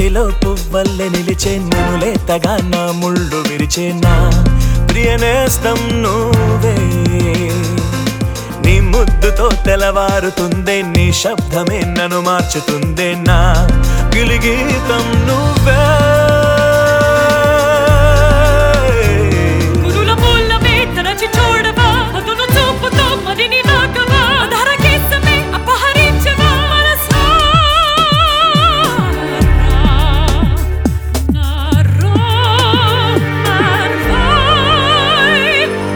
మట్టిలో పువ్వల్లె నిలిచే నేను లేతగా నా ముళ్ళు విరిచే నా ప్రియనేస్తం నువ్వే నీ ముద్దుతో తెలవారుతుందే నీ శబ్దమే నన్ను మార్చుతుందే నా గిలిగీతం నువ్వే గురుల మూలమే తరచి చూడవా అదును చూపుతో మరిని నాకవా ధరకేసమే అపహరించవా మనసా నారో నార్వాయ్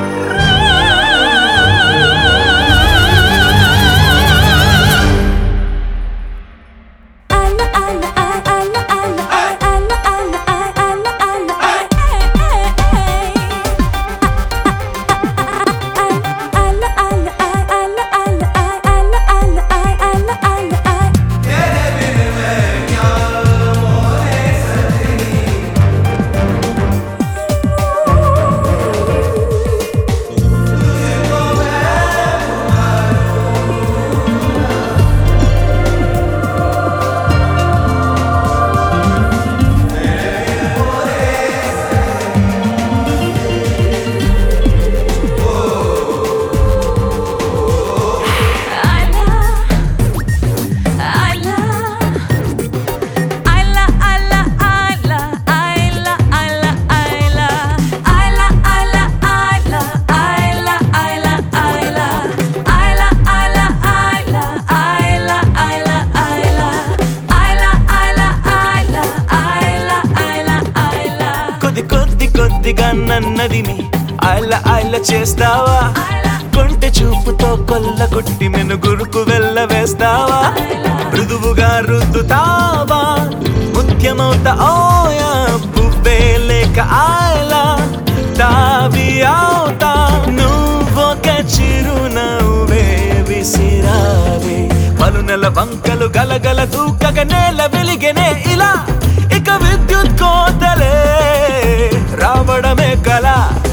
కొద్ది కొద్ది కొద్దిగా నన్నది మీ ఆయిల ఆయిల చేస్తావా కొంటె చూపుతో కొల్ల కొట్టి మెనుగురుకు వెళ్ళ వేస్తావా మృదువుగా రుద్దుతావా ముఖ్యమవుతా ఓయా పువ్వే లేక ఆయలా తావి అవుతా నువ్వొక చిరునవ్వే విసిరావే పలునెల వంకలు గలగల దూకగ నేల వెలిగెనే ఇలా ఇక విద్యుత్ కోతలే రావడమే కల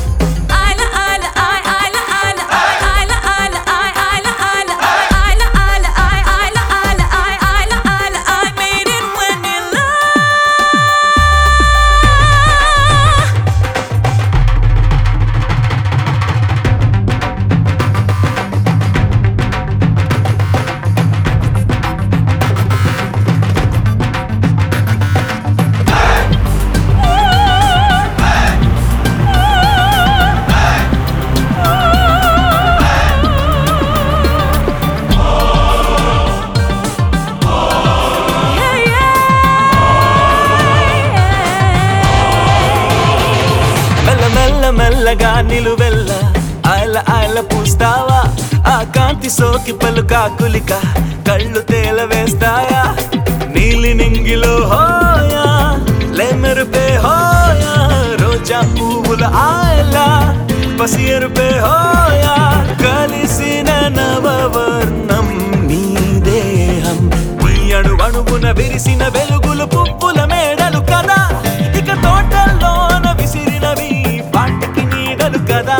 మెల్ల మెల్ల మెల్లగా నిలువెల్ల ఆయల ఆయల పూస్తావా ఆ కాంతి సోకి పలుకా కులిక కళ్ళు తేల వేస్తాయా నీలి నింగిలో హోయా లెమెరుపే హోయా రోజా పువ్వుల ఆయల పసియరుపే హోయా కలిసిన నవవర్ణం నీ దేహం ఈ అణు అణువున విరిసిన వెలుగులు పువ్వుల మేడలు కదా ఇక తోటల్లోన విసిరినవి వాటికి నీడలు కదా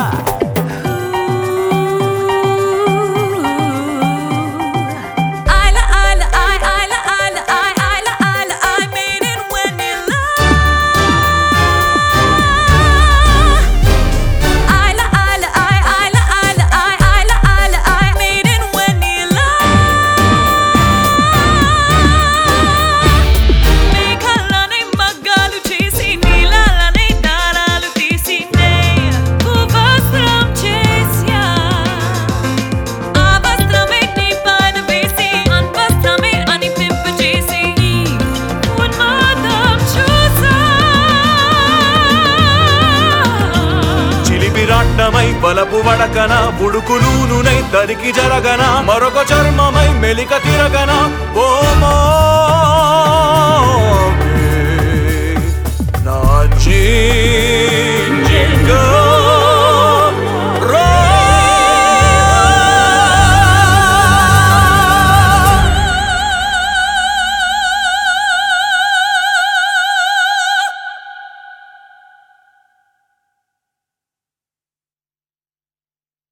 మేఘాలనే మగ్గాలు చేసి నీలాలనే దారాలు తీసి నేను వస్త్రం చేసా ఆ వస్త్రమే నీ పైన వేసి అన్వస్త్రమే అనిపింప చేసి నీ ఉన్మాదం చూసా చిలిపిరాట్టమై బలపు వడకన ఉడుకులూనునై తరికి జరగన మరొక చర్మమై మెలిక తిరగన ఓ